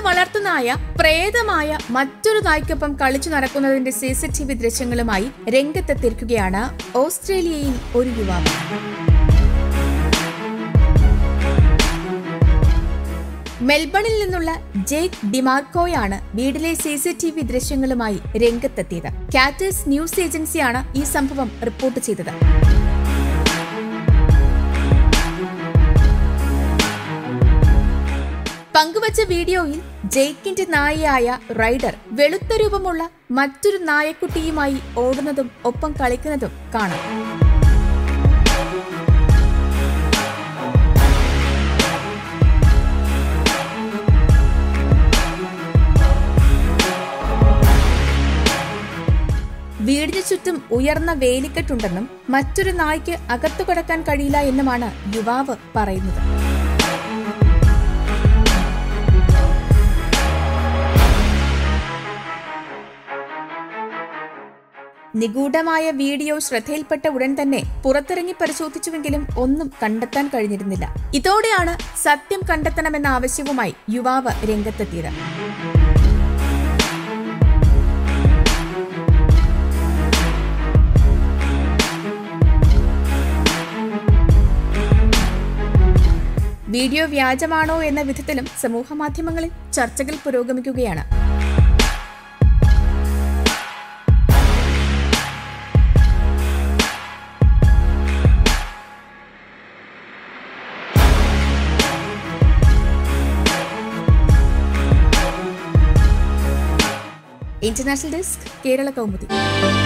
വളർത്തുനായ പ്രേതമായ മറ്റൊരു നായ്ക്കൊപ്പം കളിച്ചു നടക്കുന്നതിന്റെ സി സി ടി വി ദൃശ്യങ്ങളുമായി രംഗത്തെത്തിയിരിക്കുകയാണ് ഓസ്ട്രേലിയയിൽ ഒരു യുവാവ് മെൽബണിൽ നിന്നുള്ള ജേക്ക് ഡിമാർക്കോയാണ് വീടിലെ സി സി ടി വി ദൃശ്യങ്ങളുമായി രംഗത്തെത്തിയത് കാറ്റേഴ്സ് ന്യൂസ് ഏജൻസിയാണ് ഈ സംഭവം റിപ്പോർട്ട് ചെയ്തത് പങ്കുവച്ച വീഡിയോയിൽ ജെയ്ക്കിന്റെ നായയായ റൈഡർ വെളുത്ത രൂപമുള്ള മറ്റൊരു നായക്കുട്ടിയുമായി ഓടുന്നതും ഒപ്പം കളിക്കുന്നതും കാണാം വീടിന് ചുറ്റും ഉയർന്ന വേലിക്കെട്ടുണ്ടെന്നും മറ്റൊരു നായ്ക്ക് അകത്തു കടക്കാൻ കഴിയില്ല എന്നുമാണ് യുവാവ് പറയുന്നത് നിഗൂഢമായ വീഡിയോ ശ്രദ്ധയിൽപ്പെട്ട ഉടൻ തന്നെ പുറത്തിറങ്ങി പരിശോധിച്ചുവെങ്കിലും ഒന്നും കണ്ടെത്താൻ കഴിഞ്ഞിരുന്നില്ല ഇതോടെയാണ് സത്യം കണ്ടെത്തണമെന്ന ആവശ്യവുമായി യുവാവ് രംഗത്തെത്തിയത് വീഡിയോ വ്യാജമാണോ എന്ന വിധത്തിലും സമൂഹമാധ്യമങ്ങളിൽ ചർച്ചകൾ പുരോഗമിക്കുകയാണ് ഇന്റർനാഷണൽ ഡെസ്ക് കേരള കൗമുദി